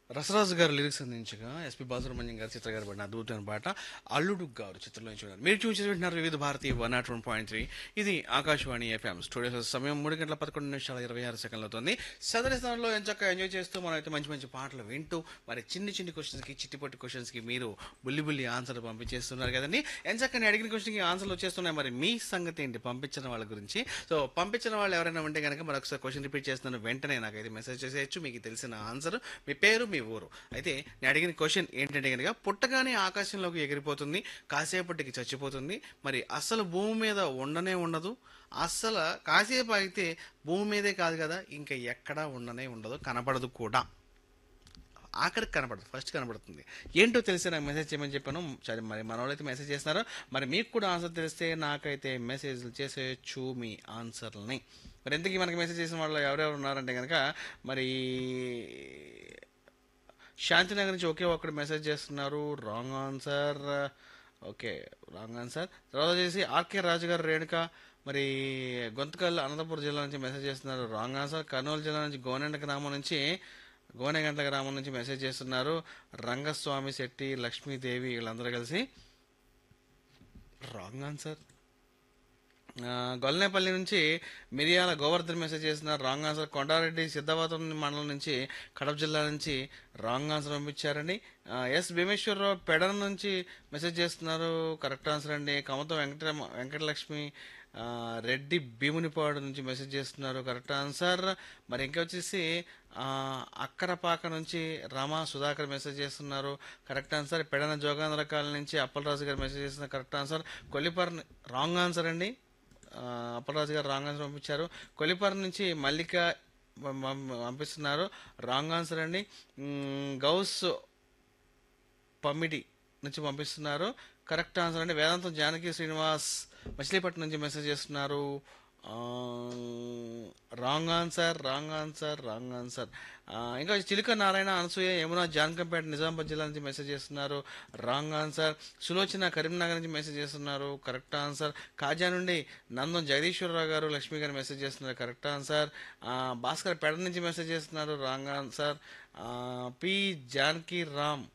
రసరాజు గారు లిరిక్స్ అందించగా ఎస్పి బాలసుబ్రహ్మణ్యం గారు చిత్ర గారు పడిన అద్భుతమైన పాట అల్లుడు గారు చిత్రంలో చూడాలి మీరు చూసి వింటున్నారు Vividh Bharati one naught one point three ఇది ఆకాశవాణి ఎఫ్ఎం స్టూడియో సమయం మూడు గంటల పదకొండు నిమిషాల ఇరవై ఆరు సెకండ్లు అవుతుంది సదరి స్థానంలో ఎంచక్క ఎంజాయ్ చేస్తూ మనం అయితే మంచి మంచి పాటలు వింటూ మరి చిన్ని చిన్ని క్వశ్చన్స్కి చిట్టిపొట్టి క్వశ్చన్స్కి మీరు బుల్లి బుల్లి ఆన్సర్ పంపించేస్తున్నారు కదండి ఎంచక్క నేను అడిగిన క్వశ్చన్కి ఆన్సర్లు వచ్చేస్తున్నాయి మరి మీ సంగతి ఏంటి పంపించిన వాళ్ళ గురించి సో పంపించిన వాళ్ళు ఎవరైనా ఉంటే కనుక మరొకసారి క్వశ్చన్ రిపీట్ చేస్తున్నాను వెంటనే నాకైతే మెసేజ్ చేసేయచ్చు మీకు తెలిసిన ఆన్సర్ మీ పేరు మీ ఊరు అయితే నేను అడిగిన క్వశ్చన్ ఏంటంటే కనుక పుట్టగానే ఆకాశంలోకి ఎగిరిపోతుంది కాసేపటికి చచ్చిపోతుంది మరి అసలు భూమి మీద ఉండనే ఉండదు అస్సలు కాసేపు అయితే భూమి మీదే కాదు కదా ఇంకా ఎక్కడా ఉండనే ఉండదు కనపడదు కూడా ఆఖరికి కనపడదు ఫస్ట్ కనపడుతుంది ఏంటో తెలిసి నాకు మెసేజ్ చేయమని చెప్పాను సరే మరి మన వాళ్ళైతే మెసేజ్ చేస్తున్నారు మరి మీకు కూడా ఆన్సర్ తెలిస్తే నాకైతే మెసేజ్లు చేసేయచ్చు మీ ఆన్సర్లని మరి ఎందుకు మనకి మెసేజ్ చేసిన వాళ్ళు ఎవరెవరు ఉన్నారంటే కనుక మరి శాంతినగర్ నుంచి ఒకే ఒక్కడు మెసేజ్ చేస్తున్నారు wrong answer okay wrong answer తర్వాత వచ్చేసి ఆర్కే రాజు గారు రేణుక మరి గొంతకల్ అనంతపురం జిల్లా నుంచి మెసేజ్ చేస్తున్నారు రాంగ్ ఆన్సర్ కర్నూలు జిల్లా నుంచి గోనెండ గ్రామం నుంచి గోనెగంట గ్రామం నుంచి మెసేజ్ చేస్తున్నారు రంగస్వామి శెట్టి లక్ష్మీదేవి వీళ్ళందరూ కలిసి రాంగ్ ఆన్సర్ ఆ, గొల్లనేపల్లి నుంచి మిరియాల గోవర్ధన్ మెసేజ్ చేస్తున్నారు రాంగ్ ఆన్సర్ కొండారెడ్డి సిద్ధవతం మండలం నుంచి కడప జిల్లా నుంచి రాంగ్ ఆన్సర్ పంపించారండి ఆ, ఎస్ భీమేశ్వరరావు పెడన నుంచి మెసేజ్ చేస్తున్నారు కరెక్ట్ ఆన్సర్ అండి కమతం వెంకట వెంకటలక్ష్మి ఆ, రెడ్డి భీమునిపాడు నుంచి మెసేజ్ చేస్తున్నారు కరెక్ట్ ఆన్సర్ మరి ఇంకా వచ్చేసి ఆ, అక్కరపాక నుంచి రమా సుధాకర్ మెసేజ్ చేస్తున్నారు correct answer Pedana Jogandhra colony నుంచి అప్పలరాజు గారు మెసేజ్ చేస్తున్నారు correct answer Kollipar wrong answer అండి ఆ, అప్పలరాజు గారు రాంగ్ ఆన్సర్ పంపించారు కొలిపర్ నుంచి మల్లిక పం- పం- పంపిస్తున్నారు రాంగ్ ఆన్సర్ అండి మ్, గౌస్ పమ్మిడి నుంచి పంపిస్తున్నారు కరెక్ట్ ఆన్సర్ అండి వేదాంతం జానకి శ్రీనివాస్ మచిలీపట్నం నుంచి మెసేజ్ చేస్తున్నారు wrong answer wrong answer wrong answer ఇంకా చిలుక నారాయణ అనసూయ యమున జానకంపేట నిజామాబాద్ జిల్లా నుంచి మెసేజ్ చేస్తున్నారు రాంగ్ ఆన్సర్ సులోచన కరీంనగర్ నుంచి మెసేజ్ చేస్తున్నారు కరెక్ట్ ఆన్సర్ కాజా నుండి నందం జగదీశ్వరరావు గారు లక్ష్మి గారు మెసేజ్ చేస్తున్నారు కరెక్ట్ ఆన్సర్ ఆ, భాస్కర్ పెడ నుంచి మెసేజ్ చేస్తున్నారు రాంగ్ ఆన్సర్ ఆ, పి జానకి రామ్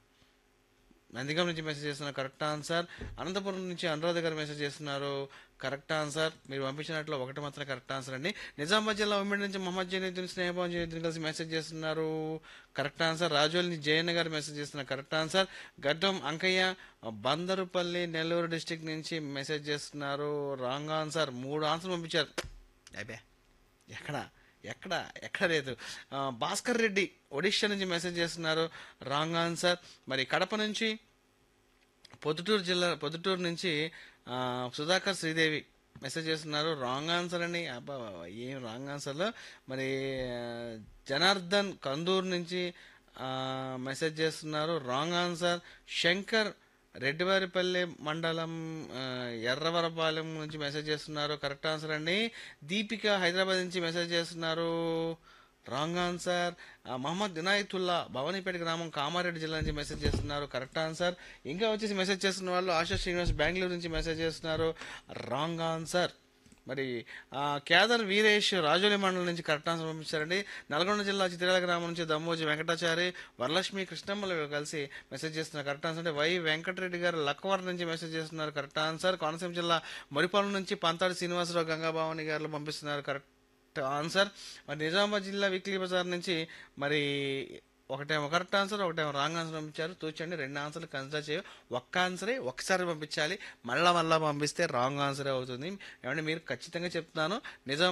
నందిగం నుంచి మెసేజ్ చేస్తున్నారు కరెక్ట్ ఆన్సర్ అనంతపురం నుంచి అనురాధ గారు మెసేజ్ చేస్తున్నారు కరెక్ట్ ఆన్సర్ మీరు పంపించినట్లు ఒకటి మాత్రం కరెక్ట్ ఆన్సర్ అండి నిజామాబాద్ జిల్లా ఉమ్మడి నుంచి మొహమ్మద్ జనీద్దీన్ స్నేహభావం జనీద్దీన్ కలిసి మెసేజ్ చేస్తున్నారు కరెక్ట్ ఆన్సర్ రాజోల్ నుంచి జయన్న గారు మెసేజ్ చేస్తున్నారు correct answer Gaddam Ankaiah Bandarupalli Nellore district నుంచి మెసేజ్ చేస్తున్నారు రాంగ్ ఆన్సర్ మూడు ఆన్సర్ పంపించారు అబ్బే ఎక్కడ ఎక్కడ ఎక్కడ లేదు ఆ, భాస్కర్ రెడ్డి ఒడిషా నుంచి మెసేజ్ చేస్తున్నారు రాంగ్ ఆన్సర్ మరి కడప నుంచి పొద్దుటూరు జిల్లా పొద్దుటూరు నుంచి ఆ, సుధాకర్ శ్రీదేవి మెసేజ్ చేస్తున్నారు రాంగ్ ఆన్సర్ అండి అబ్బా ఏం రాంగ్ ఆన్సర్లో మరి ఆ, జనార్దన్ కందూరు నుంచి ఆ, మెసేజ్ చేస్తున్నారు రాంగ్ ఆన్సర్ శంకర్ రెడ్డివారిపల్లి మండలం ఆ, ఎర్రవరపాలెం నుంచి మెసేజ్ చేస్తున్నారు కరెక్ట్ ఆన్సర్ అండి దీపిక హైదరాబాద్ నుంచి మెసేజ్ చేస్తున్నారు రాంగ్ ఆన్సర్ ఆ, మహమ్మద్ వినాయతుల్లా భవానీపేట గ్రామం కామారెడ్డి జిల్లా నుంచి మెసేజ్ చేస్తున్నారు కరెక్ట్ ఆన్సర్ ఇంకా వచ్చేసి మెసేజ్ చేస్తున్న వాళ్ళు ఆశా శ్రీనివాస్ బెంగళూరు నుంచి మెసేజ్ చేస్తున్నారు రాంగ్ ఆన్సర్ మరి ఆ, కేదార్ వీరేష్ రాజోలి మండలం నుంచి కరెక్ట్ ఆన్సర్ పంపించారండి నల్గొండ జిల్లా చిత్రాల గ్రామం నుంచి దమ్మోజి వెంకటాచారి వరలక్ష్మి కృష్ణమ్మలు కలిసి మెసేజ్ చేస్తున్నారు కరెక్ట్ ఆన్సర్ అంటే వై వెంకటరెడ్డి గారు లక్కవరం నుంచి మెసేజ్ చేస్తున్నారు కరెక్ట్ ఆన్సర్ కోనసీమ జిల్లా మరిపాలెం నుంచి పంతాడి శ్రీనివాసరావు గంగాభావని గారు పంపిస్తున్నారు కరెక్ట్ ఆన్సర్ మరి నిజామాబాద్ జిల్లా వీక్లీ బజార్ నుంచి మరి ఒకటేమో కరెక్ట్ ఆన్సర్ ఒకటేమో రాంగ్ ఆన్సర్ పంపించారు తూచండి రెండు ఆన్సర్లు కన్సిడర్ చేయ ఒక్క ఆన్సరే ఒక్కసారి పంపించాలి మళ్ళా మళ్ళా పంపిస్తే రాంగ్ ఆన్సరే అవుతుంది ఏమంటే మీరు ఖచ్చితంగా చెప్తున్నాను నిజాం